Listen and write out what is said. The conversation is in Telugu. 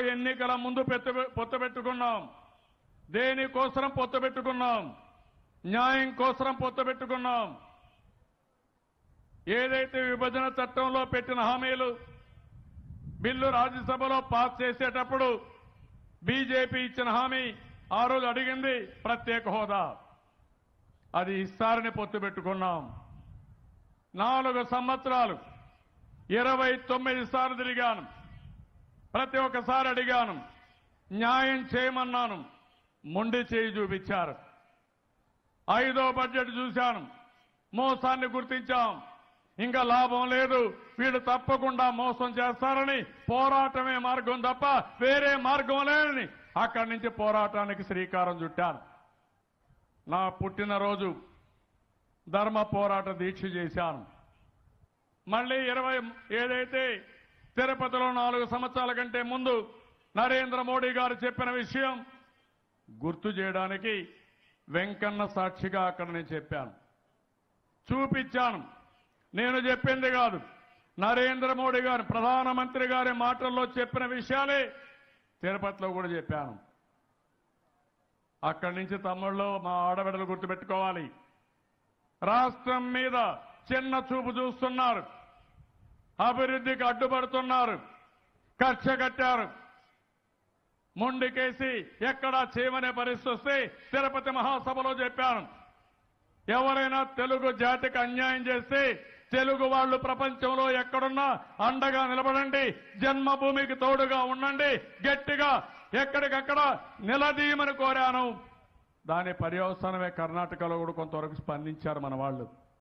ఎన్నికల ముందు పెత్తు పొత్తు పెట్టుకున్నాం దేనికోసరం పొత్తు పెట్టుకున్నాం న్యాయం కోసరం పొత్తు పెట్టుకున్నాం ఏదైతే విభజన చట్టంలో పెట్టిన హామీలు బిల్లు రాజ్యసభలో పాస్ చేసేటప్పుడు బీజేపీ ఇచ్చిన హామీ ఆ రోజు అడిగింది ప్రత్యేక హోదా అది ఇస్తారని పొత్తు పెట్టుకున్నాం నాలుగు సంవత్సరాలు ఇరవై తొమ్మిది సార్లు తిరిగాను ప్రతి ఒక్కసారి అడిగాను న్యాయం చేయమన్నాను మొండి చేయి చూపించారు ఐదో బడ్జెట్ చూశాను మోసాన్ని గుర్తించాం ఇంకా లాభం లేదు వీళ్ళు తప్పకుండా మోసం చేస్తారని పోరాటమే మార్గం తప్ప వేరే మార్గం లేదని అక్కడి నుంచి పోరాటానికి శ్రీకారం చుట్టాను నా పుట్టినరోజు ధర్మ పోరాట దీక్ష చేశాను మళ్ళీ ఇరవై ఏదైతే తిరుపతిలో నాలుగు సంవత్సరాల కంటే ముందు నరేంద్ర మోడీ గారు చెప్పిన విషయం గుర్తు చేయడానికి వెంకన్న సాక్షిగా అక్కడ నేను చెప్పాను చూపించాను నేను చెప్పింది కాదు నరేంద్ర మోడీ గారు ప్రధానమంత్రి గారి మాటల్లో చెప్పిన విషయాలే తిరుపతిలో కూడా చెప్పాను అక్కడి నుంచి తమ్ముళ్ళు మా ఆడబిడ్డలు గుర్తుపెట్టుకోవాలి రాష్ట్రం మీద చిన్న చూపు చూస్తున్నారు అభివృద్ధికి అడ్డుపడుతున్నారు కక్ష కట్టారు మొండికేసి ఎక్కడా చేయమనే పరిస్థితి వస్తే తిరుపతి మహాసభలో చెప్పాను ఎవరైనా తెలుగు జాతికి అన్యాయం చేస్తే తెలుగు వాళ్ళు ప్రపంచంలో ఎక్కడున్నా అండగా నిలబడండి జన్మభూమికి తోడుగా ఉండండి గట్టిగా ఎక్కడికక్కడ నిలదీయమని కోరాను దాని పర్యవసానమే కర్ణాటకలో కూడా కొంతవరకు స్పందించారు మన వాళ్ళు